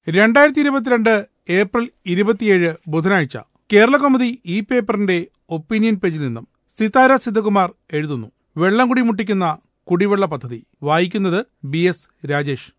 രണ്ടായിരത്തി ഇരുപത്തിരണ്ട് ഏപ്രിൽ ഇരുപത്തിയേഴ് ബുധനാഴ്ച കേരള കൗമുദി ഈ പേപ്പറിന്റെ ഒപ്പീനിയൻ പേജിൽ നിന്നും സിതാര സിദ്ധകുമാർ എഴുതുന്നു വെള്ളംകുടി മുട്ടിക്കുന്ന കുടിവെള്ള പദ്ധതി വായിക്കുന്നത് ബി എസ് രാജേഷ്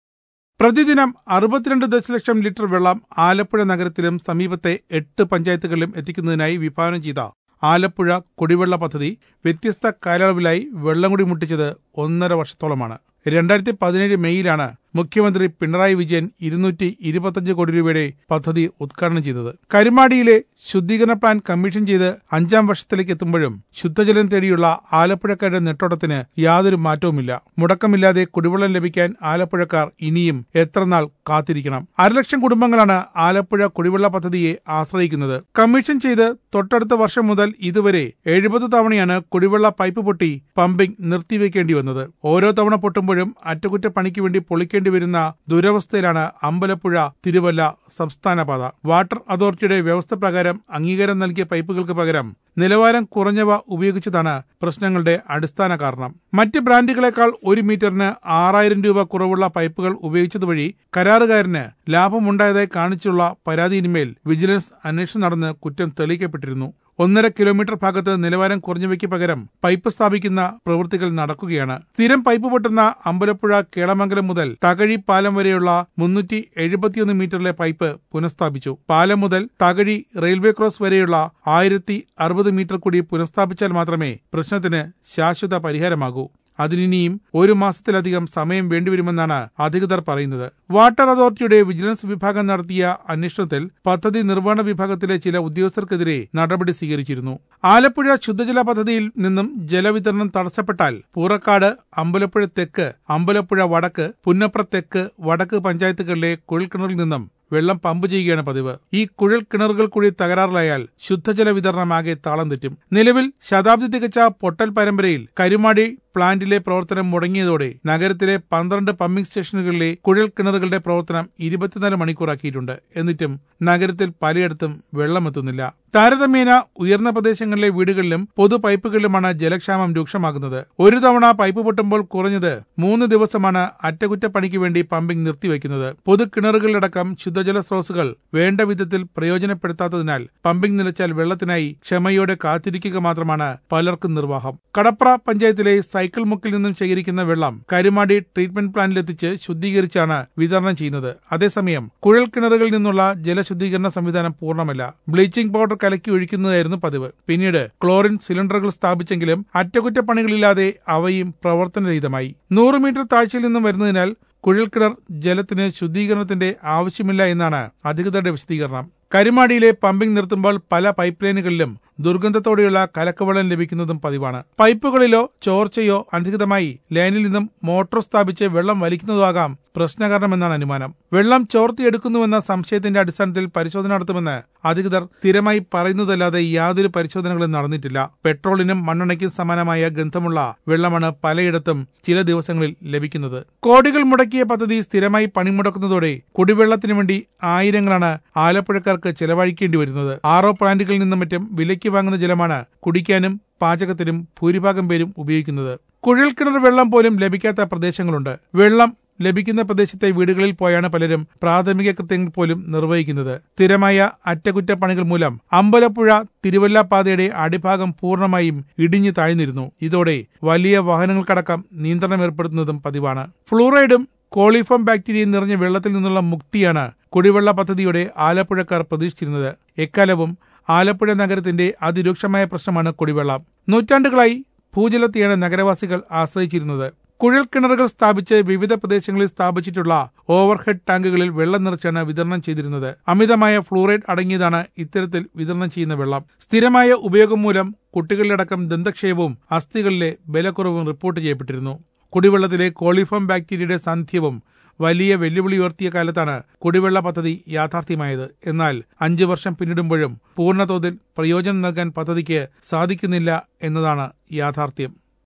പ്രതിദിനം അറുപത്തിരണ്ട് ദശലക്ഷം ലിറ്റർ വെള്ളം ആലപ്പുഴ നഗരത്തിലും സമീപത്തെ എട്ട് പഞ്ചായത്തുകളിലും എത്തിക്കുന്നതിനായി വിഭാവനം ചെയ്ത ആലപ്പുഴ കുടിവെള്ള പദ്ധതി വ്യത്യസ്ത കാലയളവിലായി വെള്ളംകുടി മുട്ടിച്ചത് ഒന്നര വർഷത്തോളമാണ് രണ്ടായിരത്തി പതിനേഴ് മെയ്യിലാണ് മുഖ്യമന്ത്രി പിണറായി വിജയൻ ഇരുന്നൂറ്റി ഇരുപത്തഞ്ച് കോടി രൂപയുടെ പദ്ധതി ഉദ്ഘാടനം ചെയ്തത് കരുമാടിയിലെ ശുദ്ധീകരണ പ്ലാൻ കമ്മീഷൻ ചെയ്ത് അഞ്ചാം വർഷത്തിലേക്ക് എത്തുമ്പോഴും ശുദ്ധജലം തേടിയുള്ള ആലപ്പുഴക്കാരുടെ നെട്ടോട്ടത്തിന് യാതൊരു മാറ്റവുമില്ല മുടക്കമില്ലാതെ കുടിവെള്ളം ലഭിക്കാൻ ആലപ്പുഴക്കാർ ഇനിയും എത്ര നാൾ കാത്തിരിക്കണം അരലക്ഷം കുടുംബങ്ങളാണ് ആലപ്പുഴ കുടിവെള്ള പദ്ധതിയെ ആശ്രയിക്കുന്നത് കമ്മീഷൻ ചെയ്ത് തൊട്ടടുത്ത വർഷം മുതൽ ഇതുവരെ എഴുപത് തവണയാണ് കുടിവെള്ള പൈപ്പ് പൊട്ടി പമ്പിംഗ് നിർത്തിവെക്കേണ്ടി വന്നത് ഓരോ തവണ പൊട്ടുമ്പോഴും അറ്റകുറ്റപ്പണിക്ക് വേണ്ടി പൊളിക്കേണ്ടി വരുന്ന ദുരവസ്ഥയിലാണ് അമ്പലപ്പുഴ തിരുവല്ല സംസ്ഥാന പാത വാട്ടർ അതോറിറ്റിയുടെ വ്യവസ്ഥ പ്രകാരം അംഗീകാരം നൽകിയ പൈപ്പുകൾക്ക് പകരം നിലവാരം കുറഞ്ഞവ ഉപയോഗിച്ചതാണ് പ്രശ്നങ്ങളുടെ അടിസ്ഥാന കാരണം മറ്റ് ബ്രാൻഡുകളെക്കാൾ ഒരു മീറ്ററിന് ആറായിരം രൂപ കുറവുള്ള പൈപ്പുകൾ ഉപയോഗിച്ചതുവഴി കരാറുകാരന് ലാഭമുണ്ടായതായി കാണിച്ചുള്ള പരാതിയിന്മേൽ വിജിലൻസ് അന്വേഷണം നടന്ന് കുറ്റം തെളിയിക്കപ്പെട്ടിരുന്നു ഒന്നര കിലോമീറ്റർ ഭാഗത്ത് നിലവാരം കുറഞ്ഞവയ്ക്ക് പകരം പൈപ്പ് സ്ഥാപിക്കുന്ന പ്രവൃത്തികൾ നടക്കുകയാണ് സ്ഥിരം പൈപ്പ് പൊട്ടുന്ന അമ്പലപ്പുഴ കേളമംഗലം മുതൽ തകഴി പാലം വരെയുള്ള മുന്നൂറ്റി എഴുപത്തിയൊന്ന് മീറ്ററിലെ പൈപ്പ് പുനഃസ്ഥാപിച്ചു പാലം മുതൽ തകഴി റെയിൽവേ ക്രോസ് വരെയുള്ള ആയിരത്തി അറുപത് മീറ്റർ കൂടി പുനഃസ്ഥാപിച്ചാൽ മാത്രമേ പ്രശ്നത്തിന് ശാശ്വത പരിഹാരമാകൂ അതിനിനിയും ഒരു മാസത്തിലധികം സമയം വേണ്ടിവരുമെന്നാണ് അധികൃതർ പറയുന്നത് വാട്ടർ അതോറിറ്റിയുടെ വിജിലൻസ് വിഭാഗം നടത്തിയ അന്വേഷണത്തിൽ പദ്ധതി നിർവഹണ വിഭാഗത്തിലെ ചില ഉദ്യോഗസ്ഥർക്കെതിരെ നടപടി സ്വീകരിച്ചിരുന്നു ആലപ്പുഴ ശുദ്ധജല പദ്ധതിയിൽ നിന്നും ജലവിതരണം തടസ്സപ്പെട്ടാൽ പൂറക്കാട് അമ്പലപ്പുഴ തെക്ക് അമ്പലപ്പുഴ വടക്ക് പുന്നപ്ര തെക്ക് വടക്ക് പഞ്ചായത്തുകളിലെ കുഴൽക്കിണറിൽ നിന്നും വെള്ളം പമ്പ് ചെയ്യുകയാണ് പതിവ് ഈ കുഴൽ കിണറുകൾ കൂടി തകരാറിലായാൽ ശുദ്ധജല വിതരണമാകെ താളം തെറ്റും നിലവിൽ ശതാബ്ദി തികച്ച പൊട്ടൽ പരമ്പരയിൽ കരുമാടി പ്ലാന്റിലെ പ്രവർത്തനം മുടങ്ങിയതോടെ നഗരത്തിലെ പന്ത്രണ്ട് പമ്പിംഗ് സ്റ്റേഷനുകളിലെ കുഴൽ കിണറുകളുടെ പ്രവർത്തനം ഇരുപത്തിനാല് മണിക്കൂറാക്കിയിട്ടുണ്ട് എന്നിട്ടും നഗരത്തിൽ പലയിടത്തും വെള്ളമെത്തുന്നില്ല താരതമ്യേന ഉയർന്ന പ്രദേശങ്ങളിലെ വീടുകളിലും പൊതു പൈപ്പുകളിലുമാണ് ജലക്ഷാമം രൂക്ഷമാകുന്നത് ഒരു തവണ പൈപ്പ് പൊട്ടുമ്പോൾ കുറഞ്ഞത് മൂന്ന് ദിവസമാണ് അറ്റകുറ്റപ്പണിക്ക് വേണ്ടി പമ്പിംഗ് നിർത്തിവെക്കുന്നത് പൊതു കിണറുകളിലടക്കം ശുദ്ധജല സ്രോതസ്സുകൾ വേണ്ട വിധത്തിൽ പ്രയോജനപ്പെടുത്താത്തതിനാൽ പമ്പിംഗ് നിലച്ചാൽ വെള്ളത്തിനായി ക്ഷമയോടെ കാത്തിരിക്കുക മാത്രമാണ് പലർക്കും നിർവാഹം കടപ്ര പഞ്ചായത്തിലെ സൈക്കിൾ മുക്കിൽ നിന്നും ശേഖരിക്കുന്ന വെള്ളം കരുമാടി ട്രീറ്റ്മെന്റ് പ്ലാന്റിലെത്തിച്ച് ശുദ്ധീകരിച്ചാണ് വിതരണം ചെയ്യുന്നത് അതേസമയം കുഴൽ കിണറുകളിൽ നിന്നുള്ള ജലശുദ്ധീകരണ സംവിധാനം പൂർണ്ണമല്ല ബ്ലീച്ചിംഗ് പൗഡർ കലക്കി ഒഴിക്കുന്നതായിരുന്നു പതിവ് പിന്നീട് ക്ലോറിൻ സിലിണ്ടറുകൾ സ്ഥാപിച്ചെങ്കിലും അറ്റകുറ്റപ്പണികളില്ലാതെ അവയും പ്രവർത്തനരഹിതമായി നൂറ് മീറ്റർ താഴ്ചയിൽ നിന്നും വരുന്നതിനാൽ കുഴൽക്കിണർ ജലത്തിന് ശുദ്ധീകരണത്തിന്റെ ആവശ്യമില്ല എന്നാണ് അധികൃതരുടെ വിശദീകരണം കരുമാടിയിലെ പമ്പിംഗ് നിർത്തുമ്പോൾ പല പൈപ്പ് ലൈനുകളിലും ദുർഗന്ധത്തോടെയുള്ള കലക്കവെള്ളം ലഭിക്കുന്നതും പതിവാണ് പൈപ്പുകളിലോ ചോർച്ചയോ അനധികൃതമായി ലൈനിൽ നിന്നും മോട്ടോർ സ്ഥാപിച്ച് വെള്ളം വലിക്കുന്നതാകാം പ്രശ്നകാരണമെന്നാണ് അനുമാനം വെള്ളം ചോർത്തിയെടുക്കുന്നുവെന്ന സംശയത്തിന്റെ അടിസ്ഥാനത്തിൽ പരിശോധന നടത്തുമെന്ന് അധികൃതർ സ്ഥിരമായി പറയുന്നതല്ലാതെ യാതൊരു പരിശോധനകളും നടന്നിട്ടില്ല പെട്രോളിനും മണ്ണെണ്ണയ്ക്കും സമാനമായ ഗന്ധമുള്ള വെള്ളമാണ് പലയിടത്തും ചില ദിവസങ്ങളിൽ ലഭിക്കുന്നത് കോടികൾ മുടക്കിയ പദ്ധതി സ്ഥിരമായി പണിമുടക്കുന്നതോടെ കുടിവെള്ളത്തിനു വേണ്ടി ആയിരങ്ങളാണ് ആലപ്പുഴക്കാർക്ക് ചെലവഴിക്കേണ്ടി വരുന്നത് ആറോ പ്ലാന്റുകളിൽ നിന്നും മറ്റും വിലയ്ക്ക് വാങ്ങുന്ന ജലമാണ് കുടിക്കാനും പാചകത്തിനും ഭൂരിഭാഗം പേരും ഉപയോഗിക്കുന്നത് കുഴൽക്കിണർ വെള്ളം പോലും ലഭിക്കാത്ത പ്രദേശങ്ങളുണ്ട് വെള്ളം ലഭിക്കുന്ന പ്രദേശത്തെ വീടുകളിൽ പോയാണ് പലരും പ്രാഥമിക കൃത്യങ്ങൾ പോലും നിർവഹിക്കുന്നത് സ്ഥിരമായ അറ്റകുറ്റപ്പണികൾ മൂലം അമ്പലപ്പുഴ തിരുവല്ല പാതയുടെ അടിഭാഗം പൂർണ്ണമായും ഇടിഞ്ഞു താഴ്ന്നിരുന്നു ഇതോടെ വലിയ വാഹനങ്ങൾക്കടക്കം നിയന്ത്രണം ഏർപ്പെടുത്തുന്നതും പതിവാണ് ഫ്ലൂറൈഡും കോളിഫോം ബാക്ടീരിയയും നിറഞ്ഞ വെള്ളത്തിൽ നിന്നുള്ള മുക്തിയാണ് കുടിവെള്ള പദ്ധതിയുടെ ആലപ്പുഴക്കാർ പ്രതീക്ഷിച്ചിരുന്നത് എക്കാലവും ആലപ്പുഴ നഗരത്തിന്റെ അതിരൂക്ഷമായ പ്രശ്നമാണ് കുടിവെള്ളം നൂറ്റാണ്ടുകളായി ഭൂജലത്തെയാണ് നഗരവാസികൾ ആശ്രയിച്ചിരുന്നത് കുഴൽ കിണറുകൾ സ്ഥാപിച്ച് വിവിധ പ്രദേശങ്ങളിൽ സ്ഥാപിച്ചിട്ടുള്ള ഓവർഹെഡ് ടാങ്കുകളിൽ വെള്ളം നിറച്ചാണ് വിതരണം ചെയ്തിരുന്നത് അമിതമായ ഫ്ലൂറൈഡ് അടങ്ങിയതാണ് ഇത്തരത്തിൽ വിതരണം ചെയ്യുന്ന വെള്ളം സ്ഥിരമായ ഉപയോഗം മൂലം കുട്ടികളിലടക്കം ദന്തക്ഷയവും അസ്ഥികളിലെ ബലക്കുറവും റിപ്പോർട്ട് ചെയ്യപ്പെട്ടിരുന്നു കുടിവെള്ളത്തിലെ കോളിഫോം ബാക്ടീരിയയുടെ സാന്നിധ്യവും വലിയ വെല്ലുവിളി ഉയർത്തിയ കാലത്താണ് കുടിവെള്ള പദ്ധതി യാഥാർത്ഥ്യമായത് എന്നാൽ അഞ്ചു വർഷം പിന്നിടുമ്പോഴും പൂർണ്ണതോതിൽ പ്രയോജനം നൽകാൻ പദ്ധതിക്ക് സാധിക്കുന്നില്ല എന്നതാണ് യാഥാർത്ഥ്യം